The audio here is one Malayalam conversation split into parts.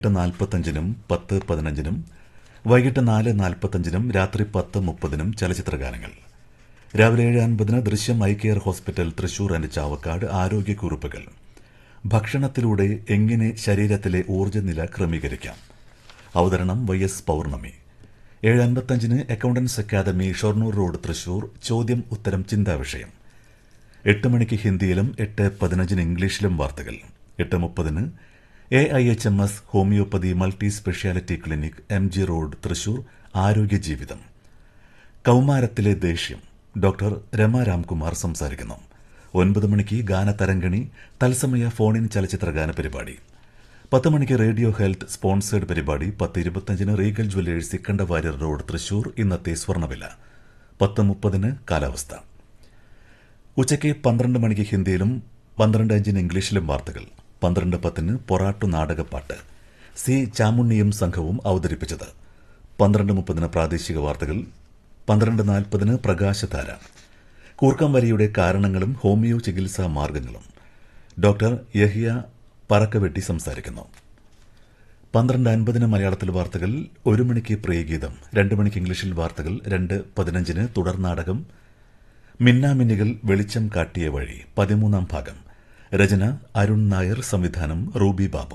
എട്ട് നാൽപ്പത്തഞ്ചിനും പത്ത് പതിനഞ്ചിനും വൈകിട്ട് നാല് നാൽപ്പത്തഞ്ചിനും രാത്രി പത്ത് മുപ്പതിനും ചലച്ചിത്രഗാനങ്ങൾ രാവിലെ ഏഴ് അൻപതിന് ദൃശ്യം eye care hospital Thrissur and Chavakkad ആരോഗ്യക്കുറിപ്പുകൾ ഭക്ഷണത്തിലൂടെ എങ്ങനെ ശരീരത്തിലെ ഊർജ്ജനില ക്രമീകരിക്കാം അവതരണം വൈ എസ് പൌർണമി ഏഴ് അൻപത്തഞ്ചിന് accountants academy Shoranur road Thrissur ചോദ്യം ഉത്തരം ചിന്താ വിഷയം എട്ട് മണിക്ക് ഹിന്ദിയിലും എട്ട് പതിനഞ്ചിന് ഇംഗ്ലീഷിലും വാർത്തകൾ എട്ട് മുപ്പതിന് A I H M S homeopathy multi speciality clinic M G road Thrissur ആരോഗ്യ ജീവിതം കൌമാരത്തിലെ ദേഷ്യം ഡോക്ടർ രമ രാംകുമാർ സംസാരിക്കുന്നു ഒൻപത് മണിക്ക് ഗാനതരംഗിണി തത്സമയ ഫോണിൻ ചലച്ചിത്ര ഗാന പരിപാടി പത്ത് മണിക്ക് റേഡിയോ ഹെൽത്ത് സ്പോൺസേഡ് പരിപാടി പത്ത് ഇരുപത്തഞ്ചിന് Regal jewellers Ikkanda Warrier road Thrissur ഇന്നത്തെ സ്വർണ്ണവില പത്ത് മുപ്പതിന് കാലാവസ്ഥ ഉച്ചയ്ക്ക് പന്ത്രണ്ട് മണിക്ക് ഹിന്ദിയിലും പന്ത്രണ്ട് അഞ്ചിന് ഇംഗ്ലീഷിലും വാർത്തകൾ പന്ത്രണ്ട് പത്തിന് പൊറാട്ടു നാടകപ്പാട്ട് സി ചാമുണ്ണിയും സംഘവും അവതരിപ്പിച്ചത് പന്ത്രണ്ട് മുപ്പതിന് പ്രാദേശിക വാർത്തകൾ പന്ത്രണ്ട് നാൽപ്പതിന് പ്രകാശധാര കൂർക്കം വരിയുടെ കാരണങ്ങളും ഹോമിയോ ചികിത്സാ മാർഗങ്ങളും ഡോക്ടർ യഹിയ പറക്കവെട്ടി സംസാരിക്കുന്നു പന്ത്രണ്ട് അൻപതിന് മലയാളത്തിൽ വാർത്തകൾ ഒരു മണിക്ക് പ്രിയഗീതം രണ്ട് മണിക്ക് ഇംഗ്ലീഷിൽ വാർത്തകൾ രണ്ട് പതിനഞ്ചിന് തുടർ നാടകം മിന്നാമിന്നികൾ വെളിച്ചം കാട്ടിയ വഴി പതിമൂന്നാം ഭാഗം രചന അരുൺ നായർ സംവിധാനം റൂബി ബാബു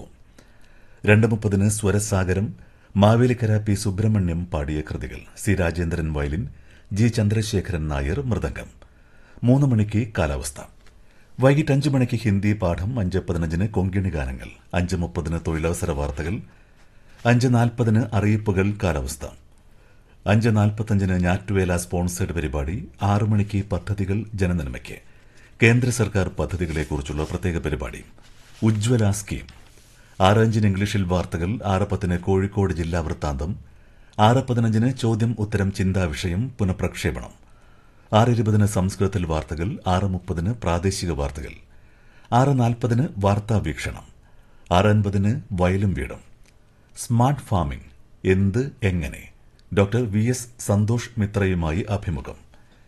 രണ്ട് മുപ്പതിന് സ്വരസാഗരം മാവേലിക്കര പി സുബ്രഹ്മണ്യം പാടിയ കൃതികൾ C Rajendran violin G Chandrasekharan Nair മൃദംഗം മൂന്ന് മണിക്ക് കാലാവസ്ഥ വൈകിട്ട് അഞ്ച് മണിക്ക് ഹിന്ദി പാഠം അഞ്ച് പതിനഞ്ചിന് കൊങ്കിണി ഗാനങ്ങൾ അഞ്ച് മുപ്പതിന് തൊഴിലവസര വാർത്തകൾ അഞ്ച് നാൽപ്പതിന് അറിയിപ്പുകൾ കാലാവസ്ഥ അഞ്ച് നാൽപ്പത്തഞ്ചിന് ഞാറ്റുവേല സ്പോൺസേഡ് പരിപാടി ആറ് മണിക്ക് പദ്ധതികൾ ജനനന്മയ്ക്ക് കേന്ദ്ര സർക്കാർ പദ്ധതികളെക്കുറിച്ചുള്ള പ്രത്യേക പരിപാടി ഉജ്ജ്വല സ്കീം ആറ് അഞ്ചിന് ഇംഗ്ലീഷിൽ വാർത്തകൾ ആറ് പത്തിന് കോഴിക്കോട് ജില്ലാ വൃത്താന്തം ആറ് പതിനഞ്ചിന് ചോദ്യം ഉത്തരം ചിന്താ വിഷയം പുനഃപ്രക്ഷേപണം ആറ് ഇരുപതിന് സംസ്കൃതത്തിൽ വാർത്തകൾ ആറ് മുപ്പതിന് പ്രാദേശിക വാർത്തകൾ ആറ് നാൽപ്പതിന് വാർത്താ വീക്ഷണം ആറ് അൻപതിന് വയലും വീടും സ്മാർട്ട് ഫാമിംഗ് എന്ത് എങ്ങനെ ഡോക്ടർ വി എസ് സന്തോഷ് മിത്രയുമായി അഭിമുഖം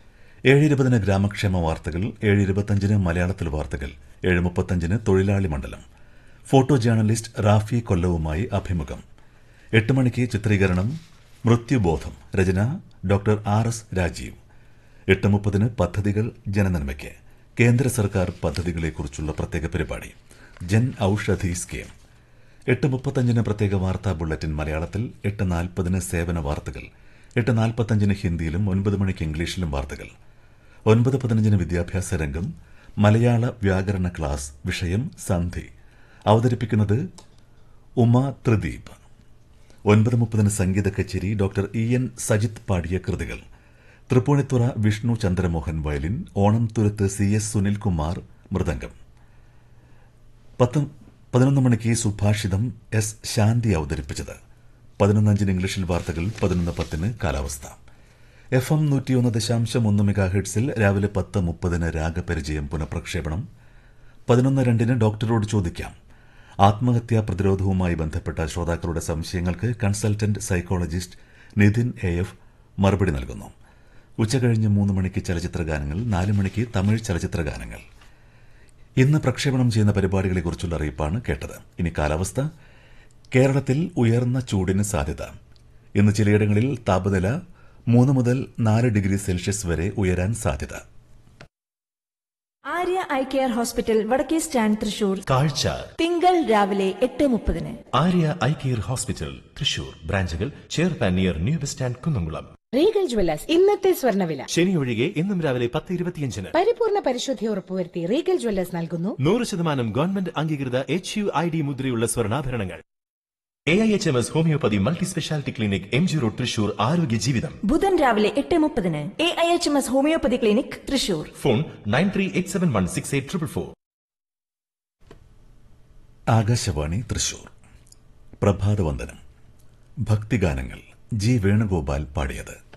ഏഴ് ഇരുപതിന് ഗ്രാമക്ഷേമ വാർത്തകൾ ഏഴ് ഇരുപത്തഞ്ചിന് മലയാളത്തിൽ വാർത്തകൾ ഏഴ് മുപ്പത്തഞ്ചിന് തൊഴിലാളി മണ്ഡലം ഫോട്ടോ ജേർണലിസ്റ്റ് റാഫി കൊല്ലവുമായി അഭിമുഖം എട്ട് മണിക്ക് ചിത്രീകരണം മൃത്യുബോധം രചന ഡോക്ടർ ആർ എസ് രാജീവ് എട്ട് മുപ്പതിന് പദ്ധതികൾ ജനനന്മയ്ക്ക് കേന്ദ്ര സർക്കാർ പദ്ധതികളെക്കുറിച്ചുള്ള പ്രത്യേക പരിപാടി ജൻ ഔഷധി സ്കീം എട്ട് മുപ്പത്തഞ്ചിന് പ്രത്യേക വാർത്താ ബുള്ളറ്റിൻ മലയാളത്തിൽ എട്ട് നാൽപ്പതിന് സേവന വാർത്തകൾ എട്ട് നാൽപ്പത്തഞ്ചിന് ഹിന്ദിയിലും ഒൻപത് മണിക്ക് ഇംഗ്ലീഷിലും വാർത്തകൾ ഒൻപത് പതിനഞ്ചിന് വിദ്യാഭ്യാസ രംഗം മലയാള വ്യാകരണ ക്ലാസ് വിഷയം സന്ധി അവതരിപ്പിക്കുന്നത് ഉമ ത്രിദീപ് ഒൻപത് മുപ്പതിന് സംഗീത കച്ചേരി ഡോക്ടർ ഇ എൻ സജിത് പാടിയ കൃതികൾ Tripunithura Vishnu Chandramohan violin Onamthuruthu C S Sunilkumar മൃദംഗം പത്ത് പതിനൊന്ന് മണിക്ക് സുഭാഷിതം എസ് ശാന്തി അവതരിപ്പിച്ചത് പതിനൊന്നഞ്ചിന് ഇംഗ്ലീഷിൽ വാർത്തകൾ പതിനൊന്ന് പത്തിന് കാലാവസ്ഥ എഫ് എം നൂറ്റിയൊന്ന് ദശാംശം ഒന്ന് മെഗാ ഹെഡ്സിൽ രാവിലെ പത്ത് മുപ്പതിന് രാഗപരിചയം പുനഃപ്രക്ഷേപണം പതിനൊന്ന് രണ്ടിന് ഡോക്ടറോട് ചോദിക്കാം ആത്മഹത്യാ പ്രതിരോധവുമായി ബന്ധപ്പെട്ട ശ്രോതാക്കളുടെ സംശയങ്ങൾക്ക് consultant psychologist Nithin A F മറുപടി നൽകുന്നു ഉച്ചകഴിഞ്ഞ് മൂന്ന് മണിക്ക് ചലച്ചിത്ര ഗാനങ്ങൾ നാല് മണിക്ക് തമിഴ് ചലച്ചിത്ര ഗാനങ്ങൾ ഇന്ന് പ്രക്ഷേപണം ചെയ്യുന്ന പരിപാടികളെക്കുറിച്ചുള്ള അറിയിപ്പാണ് കേട്ടത് ഇനി കാലാവസ്ഥ കേരളത്തിൽ ഉയർന്ന ചൂടിന് സാധ്യത ഇന്ന് ചിലയിടങ്ങളിൽ താപനില മൂന്ന് മുതൽ നാല് ഡിഗ്രി സെൽഷ്യസ് വരെ ഉയരാൻ സാധ്യത ആര്യ ഐ കെയർ ഹോസ്പിറ്റൽ വടക്കേ സ്റ്റാൻഡ് തൃശൂർ കാഴ്ച തിങ്കൾ രാവിലെ എട്ട് മുപ്പതിന് Arya eye care hospital Thrissur ബ്രാഞ്ചുകൾ ചെയർപാൻ near new bus stand Kunnamkulam Regal jewellers ഇന്നത്തെ സ്വർണ്ണവില ശനി ഒഴികെ ഇന്നും രാവിലെ പത്ത് ഇരുപത്തിയഞ്ചിന് പരിപൂർണ പരിശുദ്ധി ഉറപ്പുവരുത്തി റീഗൽ ജ്വല്ലേഴ്സ് നൽകുന്നു നൂറ് ശതമാനം ഗവൺമെന്റ് അംഗീകൃത എച്ച് യു ഐ ഡി മുദ്രയുള്ള സ്വർണ്ണാഭരണങ്ങൾ A I H M S homeopathy multi speciality clinic M G road Thrissur ആരോഗ്യ ജീവിതം ബുധൻ രാവിലെ എട്ട് മുപ്പതിന് A I H M S homeopathy clinic Thrissur phone nine three eight seven one six eight triple four Akashvani Thrissur പ്രഭാതവന്ദനം ഭക്തിഗാനങ്ങൾ ജി വേണുഗോപാൽ പാടിയത്